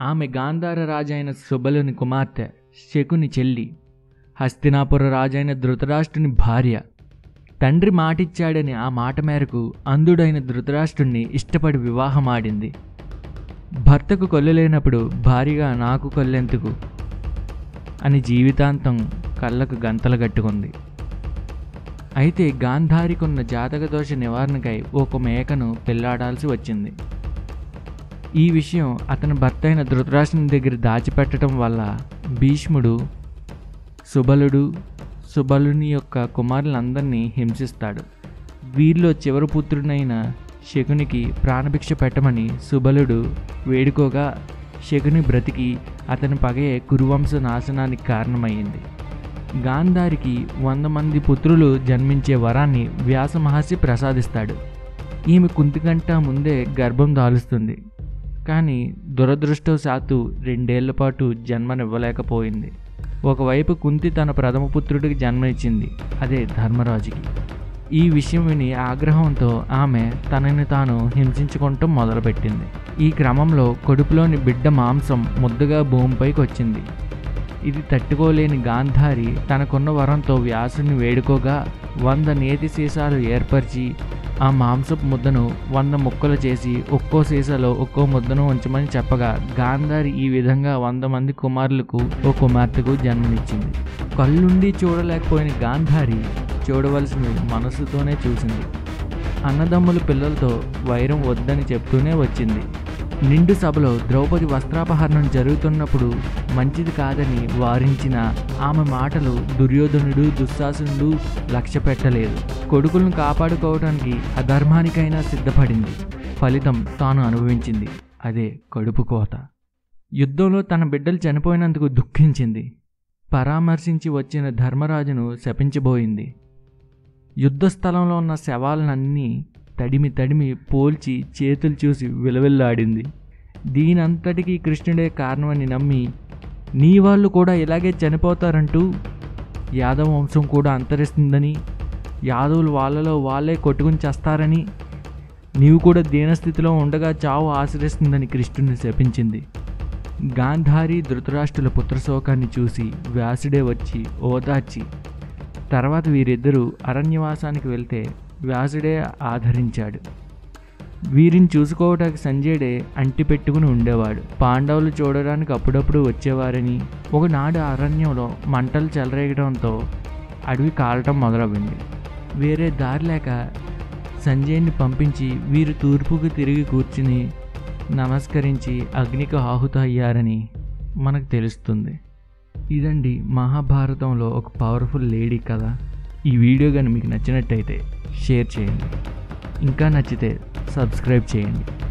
ఆమె గాంధార రాజైన సుబలుని కుమార్తె శకుని చెల్లి హస్తినాపుర రాజైన ధృతరాష్ట్రుని భార్య తండ్రి మాటిచ్చాడని ఆ మాట మేరకు అంధుడైన ధృతరాష్ట్రుణ్ణి ఇష్టపడి వివాహమాడింది భర్తకు కొల్లు లేనప్పుడు భారీగా నాకు కొల్లెందుకు అని జీవితాంతం కళ్ళకు గంతలు కట్టుకుంది అయితే గాంధారికున్న జాతక దోష నివారణకై ఒక మేకను పెళ్లాడాల్సి వచ్చింది ఈ విషయం అతని భర్త అయిన ధృతరాష్ట్రుని దగ్గర దాచిపెట్టడం వల్ల భీష్ముడు సుబలుడు సుబలుని యొక్క కుమారులందరినీ హింసిస్తాడు వీరిలో చివరి పుత్రుడైన శకునికి ప్రాణభిక్ష పెట్టమని సుబలుడు వేడుకోగా శకుని బ్రతికి అతని పగే కురువంశ నాశనానికి కారణమైంది గాంధారికి వంద మంది పుత్రులు జన్మించే వరాన్ని వ్యాస మహర్షి ప్రసాదిస్తాడు ఈమె కుంతికంట ముందే గర్భం దాలుస్తుంది కానీ దురదృష్టవశాత్తు రెండేళ్ల పాటు జన్మనివ్వలేకపోయింది ఒకవైపు కుంతి తన ప్రథమ పుత్రుడికి జన్మనిచ్చింది అదే ధర్మరాజుకి ఈ విషయం విని ఆగ్రహంతో ఆమె తనని తాను హింసించుకుంటూ మొదలుపెట్టింది ఈ క్రమంలో కడుపులోని బిడ్డ మాంసం ముద్దగా భూమిపైకి వచ్చింది ఇది తట్టుకోలేని గాంధారి తనకున్న వరంతో వ్యాసుని వేడుకోగా వంద నేతి సీసాలు ఏర్పరిచి ఆ మాంసపు ముద్దను వంద ముక్కలు చేసి ఒక్కో సీసాలో ఒక్కో ముద్దను ఉంచమని చెప్పగా గాంధారి ఈ విధంగా వంద మంది కుమారులకు ఓ కుమార్తెకు జన్మనిచ్చింది కళ్ళుండి చూడలేకపోయిన గాంధారి చూడవలసినవి మనసుతోనే చూసింది అన్నదమ్ముల పిల్లలతో వైరం వద్దని చెప్తూనే వచ్చింది నిండు సభలో ద్రౌపది వస్త్రాపహరణం జరుగుతున్నప్పుడు మంచిది కాదని వారించిన ఆమె మాటలు దుర్యోధనుడు దుశ్శాసనుడు లక్ష్య పెట్టలేదు కొడుకులను కాపాడుకోవడానికి అధర్మానికైనా సిద్ధపడింది ఫలితం తాను అనుభవించింది అదే కడుపు కోత యుద్ధంలో తన బిడ్డలు చనిపోయినందుకు దుఃఖించింది పరామర్శించి వచ్చిన ధర్మరాజును శపించబోయింది యుద్ధ స్థలంలో ఉన్న శవాలనన్నీ తడిమి తడిమి పోల్చి చేతులు చూసి విలవిల్లాడింది దీనంతటికీ కృష్ణుడే కారణమని నమ్మి నీ వాళ్ళు కూడా ఇలాగే చనిపోతారంటూ యాదవ వంశం కూడా అంతరిస్తుందని యాదవులు వాళ్ళలో వాళ్ళే కొట్టుకుని చేస్తారని నీవు కూడా దీనస్థితిలో ఉండగా చావు ఆశ్రయిస్తుందని కృష్ణుని శపించింది గాంధారి ధృతరాష్ట్రుల పుత్రశోకాన్ని చూసి వ్యాసుడే వచ్చి ఓదార్చి తర్వాత వీరిద్దరూ అరణ్యవాసానికి వెళ్తే వ్యాసుడే ఆదరించాడు వీరిని చూసుకోవటానికి సంజయుడే అంటి పెట్టుకుని ఉండేవాడు పాండవులు చూడడానికి అప్పుడప్పుడు వచ్చేవారని ఒకనాడు అరణ్యంలో మంటలు చెలరేగడంతో అడవి కాలటం మొదలవ్వింది వేరే దారి లేక సంజయ్ని పంపించి వీరు తూర్పుకు తిరిగి కూర్చుని నమస్కరించి అగ్నికి ఆహుత అయ్యారని మనకు తెలుస్తుంది ఇదండి మహాభారతంలో ఒక పవర్ఫుల్ లేడీ కథ ఈ వీడియో కానీ మీకు నచ్చినట్టయితే షేర్ చేయండి ఇంకా నచ్చితే సబ్స్క్రైబ్ చేయండి